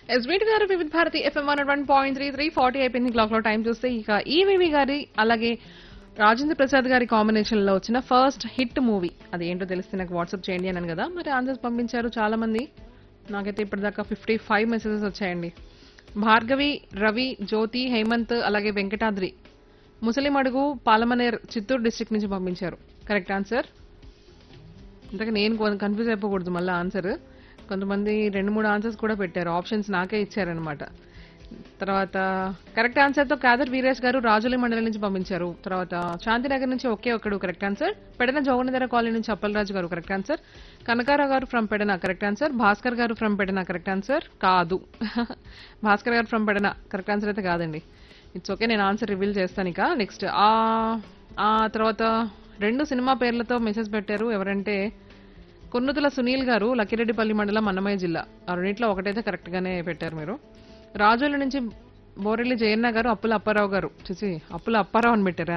ఎస్వీటి గారు Vividh Bharati FM one one point three three forty అయిపోయింది clock లో టైం చూస్తే ఇక ఈవీవి గారి అలాగే రాజేంద్ర ప్రసాద్ గారి కాంబినేషన్ లో వచ్చిన ఫస్ట్ హిట్ మూవీ అది ఏంటో తెలిస్తే నాకు వాట్సాప్ చేయండి అన్నాను కదా మరి ఆన్సర్స్ పంపించారు చాలా మంది నాకైతే ఇప్పటిదాకా ఫిఫ్టీ ఫైవ్ మెసేజెస్ వచ్చాయండి భార్గవి రవి జ్యోతి హేమంత్ అలాగే వెంకటాద్రి ముసలిం అడుగు పాలమనేర్ చిత్తూరు డిస్ట్రిక్ట్ నుంచి పంపించారు కరెక్ట్ ఆన్సర్ ఇంతక నేను కన్ఫ్యూజ్ అయిపోకూడదు మళ్ళీ ఆన్సర్ కొంతమంది రెండు మూడు ఆన్సర్స్ కూడా పెట్టారు ఆప్షన్స్ నాకే ఇచ్చారనమాట తర్వాత కరెక్ట్ ఆన్సర్ తో కాదర్ వీరేష్ గారు రాజుల మండలం నుంచి పంపించారు తర్వాత శాంతినగర్ నుంచి ఒకే ఒక్కడు correct answer Pedana Joganadhara colony నుంచి అప్పలరాజు గారు కరెక్ట్ ఆన్సర్ కనకారావు గారు from Pedana correct answer Bhaskar గారు ఫ్రమ్ పెడన కరెక్ట్ ఆన్సర్ కాదు భాస్కర్ గారు ఫ్రమ్ పెడన కరెక్ట్ ఆన్సర్ అయితే కాదండి ఇట్స్ ఓకే నేను ఆన్సర్ రివీల్ చేస్తాను ఇక నెక్స్ట్ ఆ తర్వాత రెండు సినిమా పేర్లతో మెసేజ్ పెట్టారు ఎవరంటే కొన్నుతుల సునీల్ గారు లక్కిరెడ్డిపల్లి మండలం అన్నమయ్య జిల్లా ఆ రెండింటిలో ఒకటైతే కరెక్ట్ గానే పెట్టారు మీరు రాజోల నుంచి బోరెల్లి జయన్న గారు అప్పుల అప్పారావు గారు చూసి అప్పుల అప్పారావు అని పెట్టారా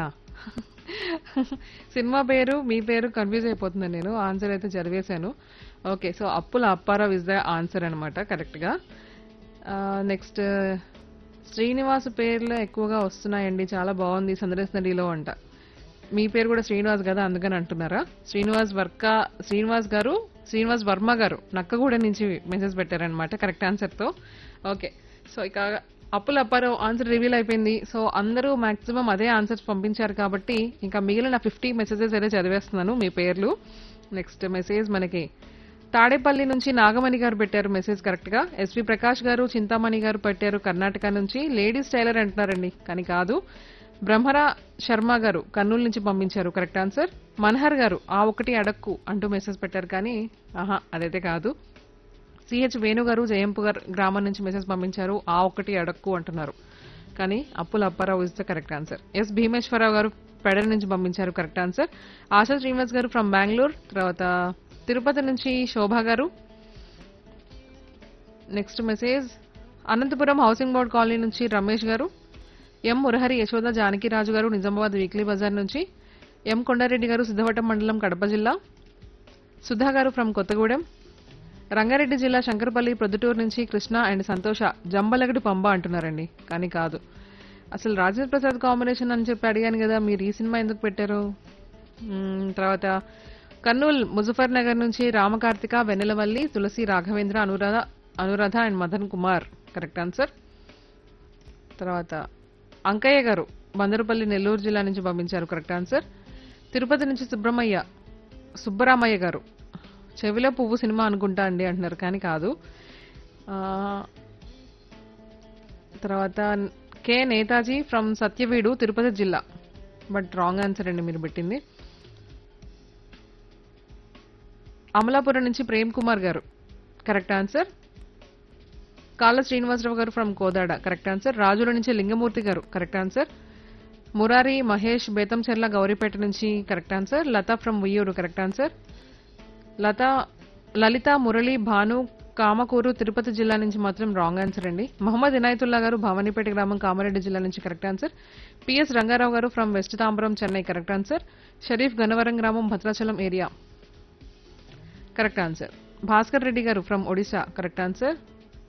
సినిమా పేరు మీ పేరు కన్ఫ్యూజ్ అయిపోతున్నాను నేను ఆన్సర్ అయితే చదివేశాను ఓకే సో అప్పుల అప్పారావు ఇస్ ద ఆన్సర్ అనమాట కరెక్ట్గా నెక్స్ట్ శ్రీనివాస్ పేర్లు ఎక్కువగా వస్తున్నాయండి చాలా బాగుంది సందర్శ నదిలో అంట మీ పేరు కూడా శ్రీనివాస్ కదా అందుకని అంటున్నారా శ్రీనివాస్ వర్క శ్రీనివాస్ గారు శ్రీనివాస్ వర్మ గారు నక్కగూడ నుంచి మెసేజ్ పెట్టారనమాట కరెక్ట్ ఆన్సర్ తో ఓకే సో ఇక అప్పుల అప్పారావు ఆన్సర్ రివీల్ అయిపోయింది సో అందరూ మాక్సిమం అదే ఆన్సర్స్ పంపించారు కాబట్టి ఇంకా మిగిలిన ఫిఫ్టీ మెసేజెస్ అయితే చదివేస్తున్నాను మీ పేర్లు నెక్స్ట్ మెసేజ్ మనకి తాడేపల్లి నుంచి నాగమణి గారు పెట్టారు మెసేజ్ కరెక్ట్ గా ఎస్వి ప్రకాష్ గారు చింతామణి గారు పెట్టారు కర్ణాటక నుంచి లేడీస్ టైలర్ అంటున్నారండి కానీ కాదు బ్రహ్మరా శర్మ గారు కర్నూలు నుంచి పంపించారు కరెక్ట్ ఆన్సర్ మన్హర్ గారు ఆ ఒకటి అడక్కు అంటూ మెసేజ్ పెట్టారు కానీ ఆహా అదైతే కాదు సిహెచ్ వేణు గారు జయంపు గారు గ్రామం నుంచి మెసేజ్ పంపించారు ఆ ఒకటి అడక్కు అంటున్నారు కానీ Appula Apparao is the correct answer S Bhimeswararao గారు పెడల నుంచి పంపించారు కరెక్ట్ ఆన్సర్ ఆశా శ్రీనివాస్ గారు ఫ్రమ్ బెంగళూరు తర్వాత తిరుపతి నుంచి శోభా గారు next message Anantapuram housing board colony నుంచి రమేష్ గారు ఎం మురహరి యశోద జానకిరాజు గారు నిజామాబాద్ వీక్లీ బజార్ నుంచి ఎం కొండారెడ్డి గారు సిద్ధవటం మండలం కడప జిల్లా సుధా గారు ఫ్రమ్ కొత్తగూడెం రంగారెడ్డి జిల్లా శంకరపల్లి ప్రొద్దుటూరు నుంచి కృష్ణ అండ్ సంతోష జంబలగడి పంబ అంటున్నారండి కానీ కాదు అసలు రాజేంద్ర ప్రసాద్ కాంబినేషన్ అని చెప్పి అడిగాను కదా మీరు ఈ సినిమా ఎందుకు పెట్టారు మ్మ్, తర్వాత కర్నూలు ముజఫర్ నగర్ నుంచి Ramakarthika Vennelavalli Tulasi Raghavendra Anuradha Anuradha and Madan Kumar correct answer తర్వాత అంకయ్య గారు బందరుపల్లి నెల్లూరు జిల్లా నుంచి పంపించారు కరెక్ట్ ఆన్సర్ తిరుపతి నుంచి సుబ్రహ్మయ్య సుబ్బరామయ్య గారు చెవిలో పువ్వు సినిమా అనుకుంటా అండి అంటున్నారు కానీ కాదు ఆ, తర్వాత కె నేతాజీ ఫ్రమ్ సత్యవీడు తిరుపతి జిల్లా బట్ రాంగ్ ఆన్సర్ అండి మీరు పెట్టింది అమలాపురం నుంచి ప్రేమ్ కుమార్ గారు కరెక్ట్ ఆన్సర్ కాళ్ళ శ్రీనివాసరావు గారు ఫ్రమ్ కోదాడ కరెక్ట్ ఆన్సర్ రాజుల నుంచి లింగమూర్తి గారు కరెక్ట్ ఆన్సర్ మురారి మహేష్ బేతంచెర్ల గౌరీపేట నుంచి correct answer Latha from Uyyuru correct answer Latha Lalitha Murali Bhanu Kamakuru Tirupati జిల్లా నుంచి మాత్రం రాంగ్ ఆన్సర్ అండి మహమ్మద్ ఇనాయతుల్లా గారు భవానీపేట గ్రామం కామారెడ్డి జిల్లా నుంచి కరెక్ట్ ఆన్సర్ పిఎస్ రంగారావు గారు from west Tambaram Chennai correct answer Sharif Gannavaram గ్రామం Bhadrachalam area correct answer Bhaskar Reddy గారు from Odisha correct answer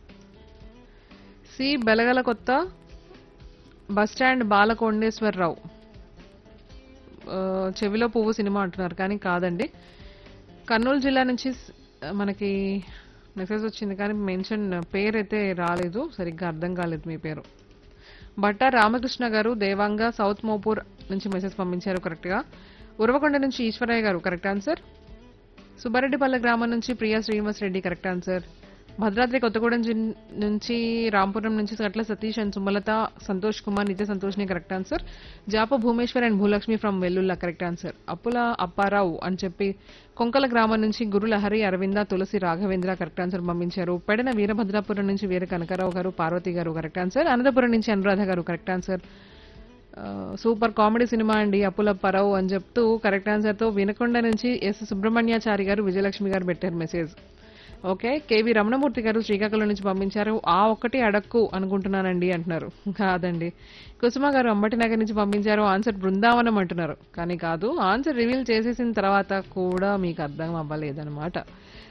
C Belagala కొత్త బస్ స్టాండ్ బాలకొండేశ్వరరావు ఆ, చెవిలో పువ్వు సినిమా అంటున్నారు కానీ కాదండి కర్నూలు జిల్లా నుంచి స్- మనకి మెసేజ్ వచ్చింది కానీ మెన్షన్ పేరైతే రాలేదు సరిగ్గా అర్థం కాలేదు మీ పేరు బట్ట రామకృష్ణ గారు దేవాంగ సౌత్ మోపూర్ నుంచి మెసేజ్ పంపించారు కరెక్ట్గా ఉరవకొండ నుంచి ఈశ్వరయ్య గారు కరెక్ట్ ఆన్సర్ సుబ్బారెడ్డిపల్లె గ్రామం నుంచి ప్రియా శ్రీనివాస్ రెడ్డి కరెక్ట్ ఆన్సర్ భద్రాద్రి కొత్తగూడెం జిన్- నుంచి రాంపురం నుంచి గట్ల సతీష్ అండ్ సుమలత సంతోష్ కుమార్ నిత్య సంతోష్ని correct answer Japa Bhumeshwar and Bhulakshmi from Vellulla correct answer Appula Apparao అని చెప్పి కొంకల గ్రామం నుంచి గురులహరి అరవింద తులసి రాఘవేంద్ర కరెక్ట్ ఆన్సర్ పంపించారు పెడన వీరభద్రాపురం నుంచి వీర కనకారావు గారు పార్వతి గారు కరెక్ట్ ఆన్సర్ అనంతపురం నుంచి అనురాధ గారు కరెక్ట్ ఆన్సర్ ఆ, సూపర్ కామెడీ సినిమా అండి అప్పుల పరవ్ అని చెప్తూ కరెక్ట్ ఆన్సర్ తో వినకొండ నుంచి ఎస్ సుబ్రహ్మణ్యాచారి గారు విజయలక్ష్మి గారు పెట్టారు మెసేజ్ ఓకే కేవి రమణమూర్తి గారు శ్రీకాకుళం నుంచి పంపించారు ఆ ఒక్కటి అడక్కు అనుకుంటున్నానండి అంటున్నారు కాదండి కుసుమ గారు అంబటి నగర్ నుంచి పంపించారు ఆన్సర్ బృందావనం అంటున్నారు కానీ కాదు ఆన్సర్ రివీల్ చేసేసిన తర్వాత కూడా మీకు అర్థం అవ్వలేదన్నమాట